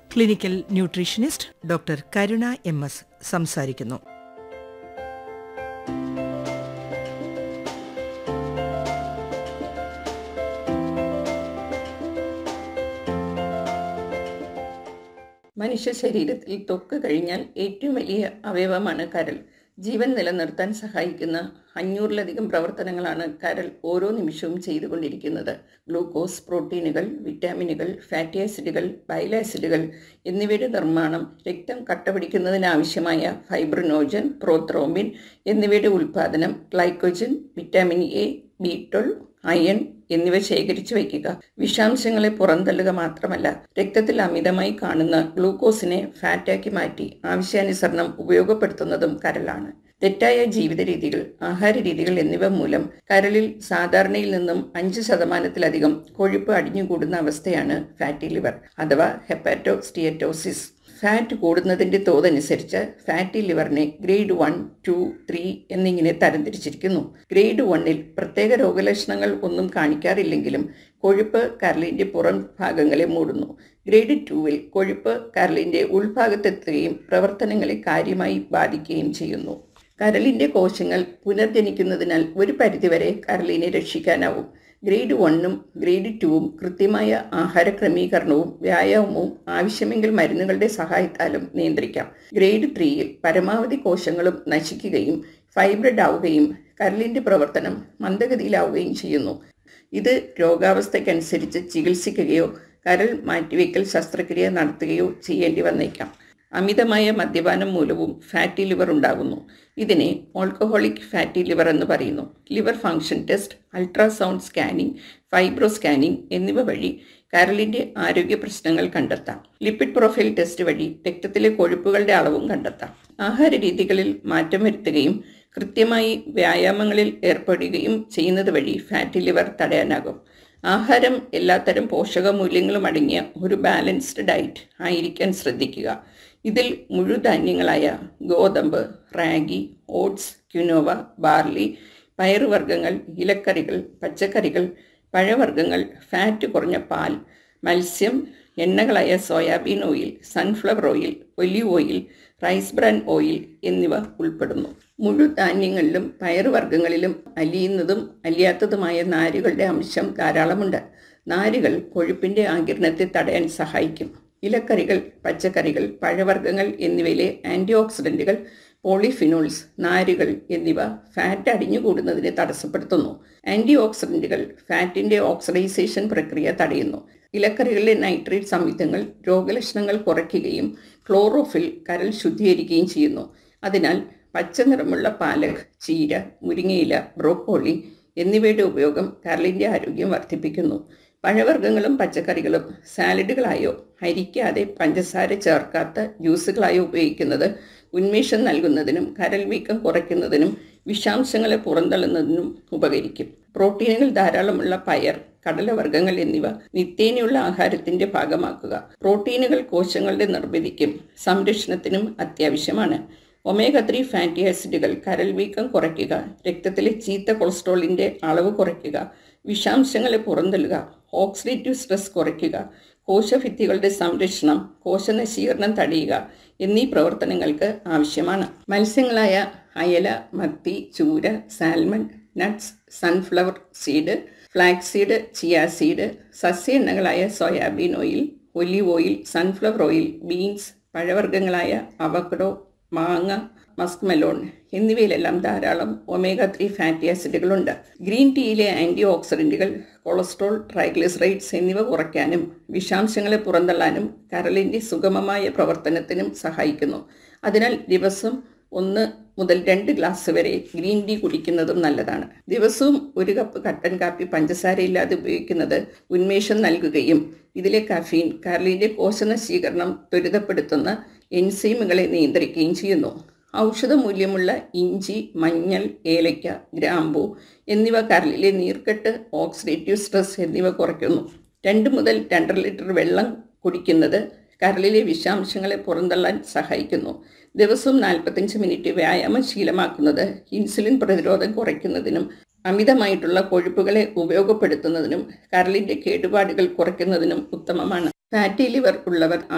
clinical nutritionist doctor Karuna M S സംസാരിക്കുന്നു മനുഷ്യ ശരീരത്തിൽ ത്വക്ക് കഴിഞ്ഞാൽ ഏറ്റവും വലിയ അവയവമാണ് കരൾ ജീവൻ നിലനിർത്താൻ സഹായിക്കുന്ന അഞ്ഞൂറിലധികം പ്രവർത്തനങ്ങളാണ് കരൾ ഓരോ നിമിഷവും ചെയ്തുകൊണ്ടിരിക്കുന്നത് ഗ്ലൂക്കോസ് പ്രോട്ടീനുകൾ വിറ്റാമിനുകൾ ഫാറ്റി ആസിഡുകൾ ബൈലാസിഡുകൾ എന്നിവയുടെ നിർമ്മാണം രക്തം കട്ടപിടിക്കുന്നതിനാവശ്യമായ ഫൈബ്രിനോജൻ പ്രോത്രോംബിൻ എന്നിവയുടെ ഉൽപ്പാദനം glycogen vitamin A B twelve iron എന്നിവ ശേഖരിച്ചു വയ്ക്കുക വിഷാംശങ്ങളെ പുറന്തള്ളുക മാത്രമല്ല രക്തത്തിൽ അമിതമായി കാണുന്ന ഗ്ലൂക്കോസിനെ ഫാറ്റാക്കി മാറ്റി ആവശ്യാനുസരണം ഉപയോഗപ്പെടുത്തുന്നതും കരളാണ് തെറ്റായ ജീവിത രീതികൾ ആഹാര രീതികൾ എന്നിവ മൂലം കരളിൽ സാധാരണയിൽ നിന്നും അഞ്ച് ശതമാനത്തിലധികം കൊഴുപ്പ് അടിഞ്ഞുകൂടുന്ന അവസ്ഥയാണ് ഫാറ്റി ലിവർ അഥവാ ഹെപ്പാറ്റോസ്റ്റിയറ്റോസിസ് ഫാറ്റ് കൂടുന്നതിൻ്റെ തോതനുസരിച്ച് ഫാറ്റി ലിവറിനെ ഗ്രേഡ് വൺ ടു ത്രീ എന്നിങ്ങനെ തരംതിരിച്ചിരിക്കുന്നു ഗ്രേഡ് വണ്ണിൽ പ്രത്യേക രോഗലക്ഷണങ്ങൾ ഒന്നും കാണിക്കാറില്ലെങ്കിലും കൊഴുപ്പ് കരളിൻ്റെ പുറം ഭാഗങ്ങളെ മൂടുന്നു ഗ്രേഡ് ടുവിൽ കൊഴുപ്പ് കരളിൻ്റെ ഉൾഭാഗത്തെത്തുകയും പ്രവർത്തനങ്ങളെ കാര്യമായി ബാധിക്കുകയും ചെയ്യുന്നു കരളിൻ്റെ കോശങ്ങൾ പുനർജനിക്കുന്നതിനാൽ ഒരു പരിധിവരെ കരളിനെ രക്ഷിക്കാനാവും ഗ്രേഡ് വണ്ണും ഗ്രേഡ് ടുവും കൃത്യമായ ആഹാര ക്രമീകരണവും വ്യായാമവും ആവശ്യമെങ്കിൽ മരുന്നുകളുടെ സഹായത്താലും നിയന്ത്രിക്കാം ഗ്രേഡ് ത്രീയിൽ പരമാവധി കോശങ്ങളും നശിക്കുകയും ഫൈബ്രഡ് ആവുകയും കരളിൻ്റെ പ്രവർത്തനം മന്ദഗതിയിലാവുകയും ചെയ്യുന്നു ഇത് രോഗാവസ്ഥയ്ക്കനുസരിച്ച് ചികിത്സിക്കുകയോ കരൾ മാറ്റിവെക്കൽ ശസ്ത്രക്രിയ നടത്തുകയോ ചെയ്യേണ്ടി വന്നേക്കാം അമിതമായ മദ്യപാനം മൂലവും ഫാറ്റി ലിവർ ഉണ്ടാകുന്നു ഇതിനെ ഓൾക്കഹോളിക് ഫാറ്റി ലിവർ എന്ന് പറയുന്നു liver function test ultrasound scanning fibro scanning എന്നിവ വഴി കരളിൻ്റെ ആരോഗ്യ പ്രശ്നങ്ങൾ കണ്ടെത്താം ലിപ്പിഡ് പ്രൊഫൈൽ ടെസ്റ്റ് വഴി രക്തത്തിലെ കൊഴുപ്പുകളുടെ അളവും കണ്ടെത്താം ആഹാര രീതികളിൽ മാറ്റം വരുത്തുകയും കൃത്യമായി വ്യായാമങ്ങളിൽ ഏർപ്പെടുകയും ചെയ്യുന്നത് വഴി ഫാറ്റി ലിവർ തടയാനാകും ആഹാരം എല്ലാത്തരം പോഷകമൂല്യങ്ങളും അടങ്ങിയ ഒരു ബാലൻസ്ഡ് ഡയറ്റ് ആയിരിക്കാൻ ശ്രദ്ധിക്കുക ഇതിൽ മുഴുധാന്യങ്ങളായ ഗോതമ്പ് റാഗി ഓട്സ് ക്യുനോവ ബാർലി പയറുവർഗ്ഗങ്ങൾ ഇലക്കറികൾ പച്ചക്കറികൾ പഴവർഗ്ഗങ്ങൾ ഫാറ്റ് കുറഞ്ഞ പാൽ മത്സ്യം എണ്ണകളായ soybean oil sunflower oil olive oil rice bran oil എന്നിവ ഉൾപ്പെടുന്നു മുഴുധാന്യങ്ങളിലും പയറുവർഗ്ഗങ്ങളിലും അലിയുന്നതും അലിയാത്തതുമായ നാരുകളുടെ അംശം ധാരാളമുണ്ട് നാരുകൾ കൊഴുപ്പിൻ്റെ ആകിരണത്തെ തടയാൻ സഹായിക്കും ഇലക്കറികൾ പച്ചക്കറികൾ പഴവർഗ്ഗങ്ങൾ എന്നിവയിലെ ആൻറ്റി ഓക്സിഡൻറ്റുകൾ പോളിഫിനോൾസ് നാരുകൾ എന്നിവ ഫാറ്റ് അടിഞ്ഞുകൂടുന്നതിനെ തടസ്സപ്പെടുത്തുന്നു ആൻറ്റി ഓക്സിഡൻറ്റുകൾ ഫാറ്റിൻ്റെ ഓക്സിഡൈസേഷൻ പ്രക്രിയ തടയുന്നു ഇലക്കറികളിലെ നൈട്രേറ്റ് സംയുക്തങ്ങൾ രോഗലക്ഷണങ്ങൾ കുറയ്ക്കുകയും ക്ലോറോഫിൽ കരൾ ശുദ്ധീകരിക്കുകയും ചെയ്യുന്നു അതിനാൽ പച്ച നിറമുള്ള പാലക് ചീര മുരിങ്ങയില ബ്രോക്കോളി എന്നിവയുടെ ഉപയോഗം കരളിൻ്റെ ആരോഗ്യം വർദ്ധിപ്പിക്കുന്നു പഴവർഗ്ഗങ്ങളും പച്ചക്കറികളും സാലഡുകളായോ അരിക്കാതെ പഞ്ചസാര ചേർക്കാത്ത ജ്യൂസുകളായോ ഉപയോഗിക്കുന്നത് ഉന്മേഷം നൽകുന്നതിനും കരൾ വീക്കം കുറയ്ക്കുന്നതിനും വിഷാംശങ്ങളെ പുറന്തള്ളുന്നതിനും ഉപകരിക്കും പ്രോട്ടീനുകൾ ധാരാളമുള്ള പയർ കടലവർഗ്ഗങ്ങൾ എന്നിവ നിത്യേനയുള്ള ആഹാരത്തിന്റെ ഭാഗമാക്കുക പ്രോട്ടീനുകൾ കോശങ്ങളുടെ നിർമ്മിതിക്കും സംരക്ഷണത്തിനും അത്യാവശ്യമാണ് ഒമേഗ ത്രീ ഫാറ്റി ആസിഡുകൾ കരൾ വീക്കം കുറയ്ക്കുക രക്തത്തിലെ ചീത്ത കൊളസ്ട്രോളിൻ്റെ അളവ് കുറയ്ക്കുക വിഷാംശങ്ങളെ പുറന്തള്ളുക ഓക്സിഡേറ്റീവ് സ്ട്രെസ് കുറയ്ക്കുക കോശഭിത്തികളുടെ സംരക്ഷണം കോശനശീകരണം തടയുക എന്നീ പ്രവർത്തനങ്ങൾക്ക് ആവശ്യമാണ് മത്സ്യങ്ങളായ അയല മത്തി ചൂര salmon nuts sunflower seed flax seed chia seed സസ്യ എണ്ണകളായ soybean oil olive oil sunflower oil beans പഴവർഗ്ഗങ്ങളായ അവക്കഡോ മാങ്ങ മസ്ക് മെലോൺ എന്നിവയിലെല്ലാം ധാരാളം ഒമേഗ ത്രീ ഫാറ്റി ആസിഡുകളുണ്ട് ഗ്രീൻ ടീയിലെ ആൻറ്റി ഓക്സിഡൻറ്റുകൾ കൊളസ്ട്രോൾ ട്രൈഗ്ലിസറൈഡ്സ് എന്നിവ കുറയ്ക്കാനും വിഷാംശങ്ങളെ പുറന്തള്ളാനും കരളിൻ്റെ സുഗമമായ പ്രവർത്തനത്തിനും സഹായിക്കുന്നു അതിനാൽ ദിവസം ഒന്ന് മുതൽ രണ്ട് ഗ്ലാസ് വരെ ഗ്രീൻ ടീ കുടിക്കുന്നതും നല്ലതാണ് ദിവസവും ഒരു കപ്പ് കട്ടൻ കാപ്പി പഞ്ചസാരയില്ലാതെ ഉപയോഗിക്കുന്നത് ഉന്മേഷം നൽകുകയും ഇതിലെ കഫീൻ കരളിൻ്റെ കോശനശീകരണം ത്വരിതപ്പെടുത്തുന്ന എൻസൈമുകളെ നിയന്ത്രിക്കുകയും ചെയ്യുന്നു ഔഷധ മൂല്യമുള്ള ഇഞ്ചി മഞ്ഞൾ ഏലയ്ക്ക ഗ്രാമ്പൂ എന്നിവ കരളിലെ നീർക്കെട്ട് ഓക്സിഡേറ്റീവ് സ്ട്രെസ് എന്നിവ കുറയ്ക്കുന്നു രണ്ട് മുതൽ രണ്ടര ലിറ്റർ വെള്ളം കുടിക്കുന്നത് കരളിലെ വിഷാംശങ്ങളെ പുറന്തള്ളാൻ സഹായിക്കുന്നു ദിവസവും നാൽപ്പത്തഞ്ച് മിനിറ്റ് വ്യായാമം ശീലമാക്കുന്നത് ഇൻസുലിൻ പ്രതിരോധം കുറയ്ക്കുന്നതിനും അമിതമായിട്ടുള്ള കൊഴുപ്പുകളെ ഉപയോഗപ്പെടുത്തുന്നതിനും കരളിൻ്റെ കേടുപാടുകൾ കുറയ്ക്കുന്നതിനും ഉത്തമമാണ് ഫാറ്റി ലിവർ ഉള്ളവർ